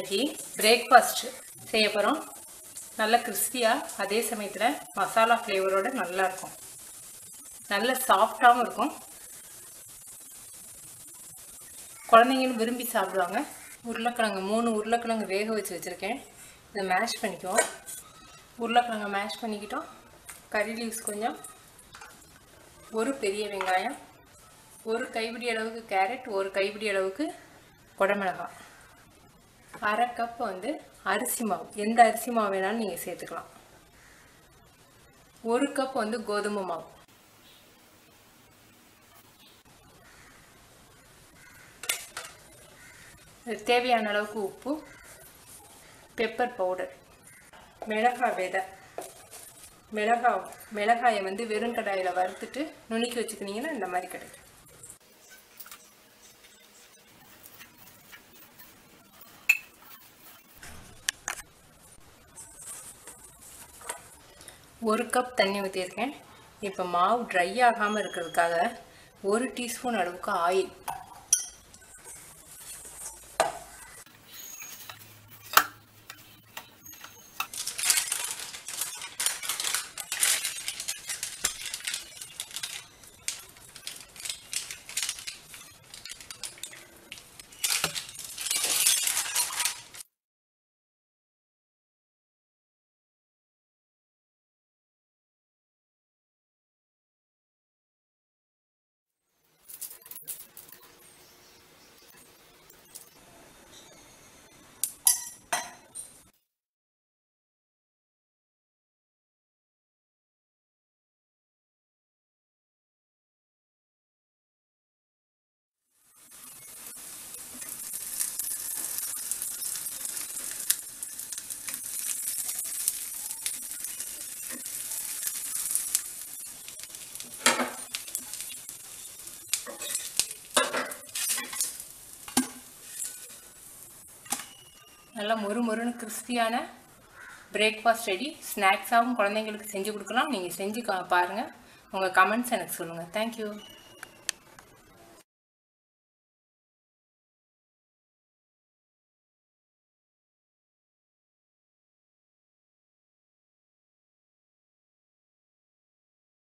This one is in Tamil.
இன்னைக்கு பிரேக்ஃபாஸ்ட் செய்ய போகிறோம் நல்ல கிறிஸ்பியாக அதே சமயத்தில் மசாலா ஃப்ளேவரோட நல்லா இருக்கும் நல்ல சாஃப்டாகவும் இருக்கும் குழந்தைங்களும் விரும்பி சாப்பிடுவாங்க உருளைக்கிழங்கு மூணு உருளைக்கிழங்கு வேக வச்சு வச்சுருக்கேன் இதை மேஷ் பண்ணிக்குவோம் உருளைக்கிழங்கை மேஷ் பண்ணிக்கிட்டோம் கறி லீவ்ஸ் கொஞ்சம் ஒரு பெரிய வெங்காயம் ஒரு கைப்பிடி அளவுக்கு கேரட் ஒரு கைப்பிடி அளவுக்கு குடமிளகாய் அரை கப் வந்து அரிசி மாவு எந்த அரிசி மாவு வேணாலும் நீங்கள் சேர்த்துக்கலாம் ஒரு கப் வந்து கோதுமை மாவு இதுக்கு தேவையான அளவுக்கு உப்பு பெப்பர் பவுடர் மிளகாய் விதை மிளகாய் மிளகாயை வந்து வெறும் கடாயில் வறுத்துட்டு நுணுக்கி வச்சுக்கினீங்கன்னா இந்த மாதிரி கிடைக்கும் ஒரு கப் தண்ணி ஊற்றியிருக்கேன் இப்போ மாவு ட்ரை ஆகாமல் இருக்கிறதுக்காக ஒரு டீஸ்பூன் அளவுக்கு ஆயில் நல்லா மொறு மொறுன்னு கிறிஸ்பியான பிரேக்ஃபாஸ்ட் ரெடி ஸ்நாக்ஸாகவும் குழந்தைங்களுக்கு செஞ்சு கொடுக்கலாம் நீங்கள் செஞ்சு கா- பாருங்கள் உங்கள் கமெண்ட்ஸ் எனக்கு சொல்லுங்கள் தேங்க்யூ